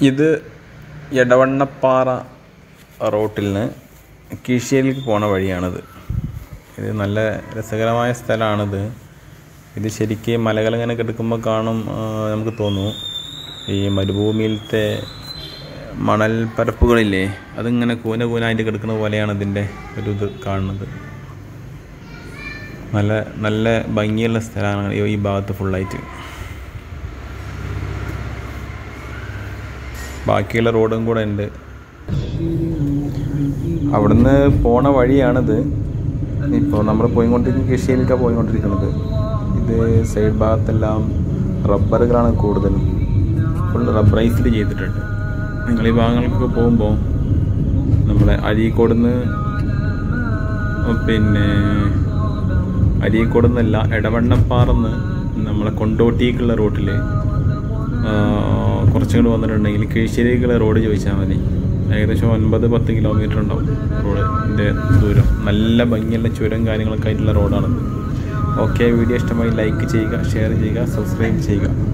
ഇത് എടവണ്ണപ്പാറ റോട്ടിൽ നിന്ന് കീഴ്ശ്ശേരിക്ക് പോണ വഴിയാണിത് ഇത് നല്ല രസകരമായ സ്ഥലമാണിത് ഇത് ശരിക്കും മലകളിങ്ങനെ കിടക്കുമ്പോൾ കാണും ആ, നമുക്ക് തോന്നും ഈ മരുഭൂമിയിലത്തെ മണൽ പരപ്പുകളില്ലേ അതിങ്ങനെ കൂന കൂനായിട്ട് കിടക്കുന്ന പോലെയാണ് ഇതിൻ്റെ ഒരു ഇത് കാണുന്നത് നല്ല നല്ല ഭംഗിയുള്ള സ്ഥലമാണ് ഈ- ഈ ഭാഗത്ത് ഫുള്ളായിട്ട് ബാക്കിയുള്ള റോഡും കൂടെ ഉണ്ട് അവിടുന്ന് പോണ വഴിയാണിത് ഇപ്പോൾ നമ്മൾ പോയിക്കൊണ്ടിരിക്കുന്ന കൃഷിയിലേക്കാണ് പോയിക്കൊണ്ടിരിക്കുന്നത് ഇത് സൈഡ് ഭാഗത്തെല്ലാം റബ്ബറുകളാണ് കൂടുതലും ഫുൾ റബ്ബറൈസ്ഡ് ചെയ്തിട്ടുണ്ട് നിങ്ങൾ ഈ ഭാഗങ്ങൾക്കൊക്കെ പോകുമ്പോൾ നമ്മളെ അരീക്കോട് നിന്ന് പിന്നെ അരീക്കോട് നിന്നല്ല എടവണ്ണപ്പാറന്ന് നമ്മളെ കൊണ്ടോട്ടിക്കുള്ള റൂട്ടിൽ കുറച്ചും കൂടി വന്നിട്ടുണ്ടെങ്കിൽ കീഴ്ശ്ശേരിക്കുള്ള റോഡ് ചോദിച്ചാൽ മതി ഏകദേശം ഒൻപത് പത്ത് കിലോമീറ്റർ ഉണ്ടാവും റോഡിൻ്റെ ദൂരം നല്ല ഭംഗിയുള്ള ചുരം കാര്യങ്ങളൊക്കെ ആയിട്ടുള്ള റോഡാണ് ഓക്കെ വീഡിയോ ഇഷ്ടമായി ലൈക്ക് ചെയ്യുക ഷെയർ ചെയ്യുക സബ്സ്ക്രൈബ് ചെയ്യുക